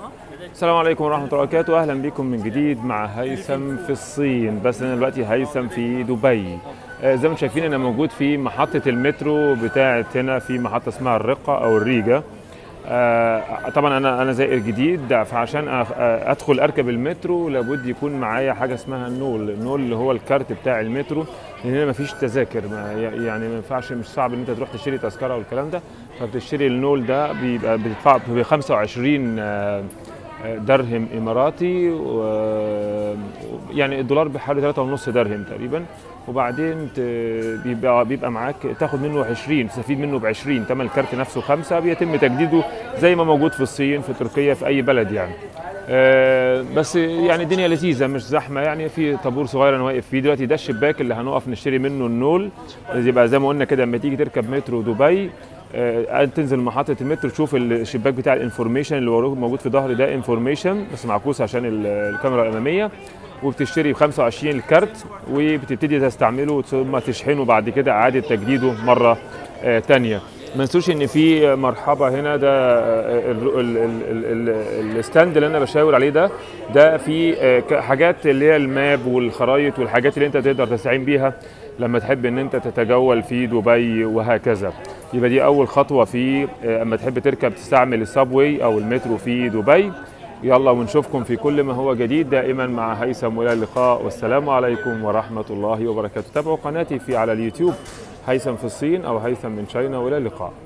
السلام عليكم ورحمة الله وبركاته أهلا بكم من جديد مع هيثم في الصين بس أنا دلوقتي هيثم في دبي آه، زي ما انتم شايفين أنا موجود في محطة المترو بتاعة هنا في محطة اسمها الرقة أو الريجا آه، طبعا انا انا زائر جديد فعشان أخ- آه، ادخل اركب المترو لابد يكون معايا حاجه اسمها النول النول اللي هو الكارت بتاع المترو لان هنا مفيش تذاكر ما يعني ما ينفعش مش صعب ان انت تروح تشتري تذكره والكلام ده فبتشتري النول ده بيبقى بتدفع ب 25 آه، آه، درهم اماراتي و- يعني الدولار بحوالي 3.5 درهم تقريبا وبعدين ت- بيبقى بيبقى معاك تاخد منه 20 تستفيد منه ب 20 ثمن الكارت نفسه خمسة بيتم تجديده زي ما موجود في الصين في تركيا في اي بلد يعني آه، بس يعني الدنيا لذيذه مش زحمه يعني في طابور صغير انا واقف فيه دلوقتي ده الشباك اللي هنقف نشتري منه النول يبقى زي ما قلنا كده لما تيجي تركب مترو دبي آه، تنزل محطة المترو تشوف الشباك بتاع الانفورميشن اللي وراك موجود في ظهري ده انفورميشن بس معكوس عشان ال- الكاميرا الأمامية وبتشتري ب 25 الكارت وبتبتدي تستعمله ثم تشحنه بعد كده إعادة تجديده مرة آه، تانية ما ننسوش ان في مرحبا هنا ده آه، ال- ال- ال- ال- الستاند اللي انا بشاور عليه ده ده في آه، ك- حاجات اللي هي الماب والخرايط والحاجات اللي انت تقدر تستعين بيها لما تحب ان انت تتجول في دبي وهكذا يبقى دي اول خطوه في آه، اما تحب تركب تستعمل السابوي او المترو في دبي يلا ونشوفكم في كل ما هو جديد دائما مع هيثم والى اللقاء والسلام عليكم ورحمه الله وبركاته تابعوا قناتي في على اليوتيوب هيثم في الصين او هيثم من شاينا والى اللقاء